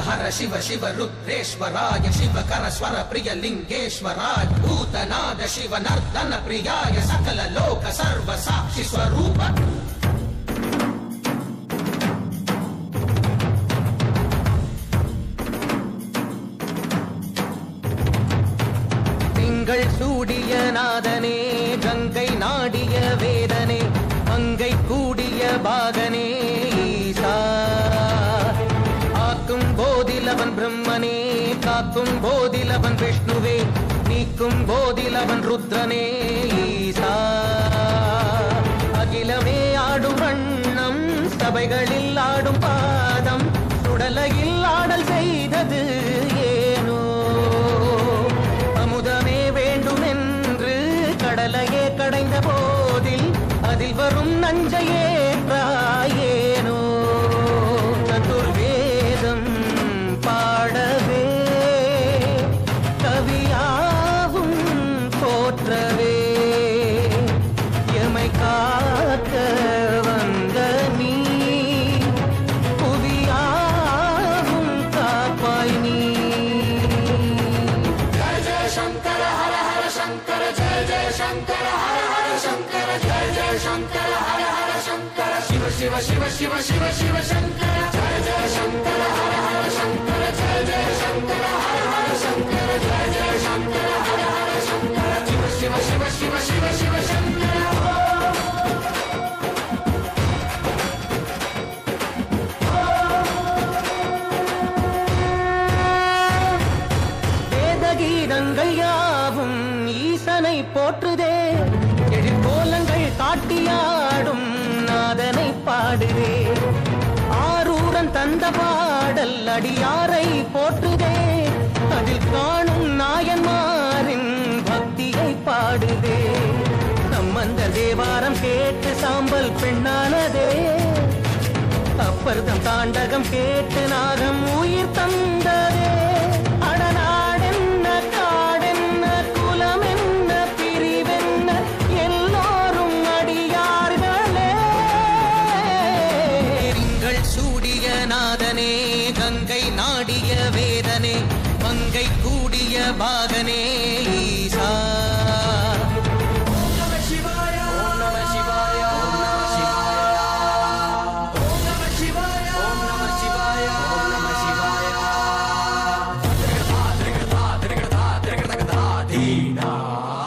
हर शिव शिव रुद्रेश्वराय शिव कर स्वर प्रिय लिङ्गेश्वराय भूतनाद शिव नर्दन प्रियाय सकल लोक सर्व साक्षि स्वरूप திங்கள் சூடிய நாதனே கங்கை நாடிய வேதனே மங்கை கூடிய பாகனே ஈசா ஆக்கும் போதிலவன் பிரம்மனே காக்கும் போதிலவன் விஷ்ணுவே நீக்கும் போதிலவன் ருத்ரனே ஈசா அகிலமே ஆடும் வண்ணம் சபைகளில் ஆடும் பாதம் சுடலையில் ஆடல் செய்தது ஏனோ அமுதமே வேண்டுமென்று கடலையே கடைந்த போதில் அதில் வரும் நஞ்சையே ஏனோ சதுர்வேதம் பாடவே கவியாவும் போற்றவே எமை காக்க வந்த நீ புவியாவும் காப்பாய் நீ வேத கீதங்கள் யாவும் ஈசனை போற்றுதே எழிற்கோலங்கள் காட்டியாடும் நாதனை பாடுதே ஆரூரன் தந்த பாடல் அடியாரை போற்றுதே அதில் காணும் நாயன்மாரின் பக்தியை பாடுதே நம்மந்த தேவாரம் கேட்டு சாம்பல் பெண்ணானதே அப்பர்தம் தாண்டகம் கேட்டு நாகம் உயிர் தந்ததே அடநாடென்ன காடென்ன குலமென்ன பிரிவென்ன எல்லோரும் அடியார்களே திங்கள் சூடிய நாதனே கங்கை நாடிய வேதனே மங்கை கூடிய பாகனே ஈசா Dina.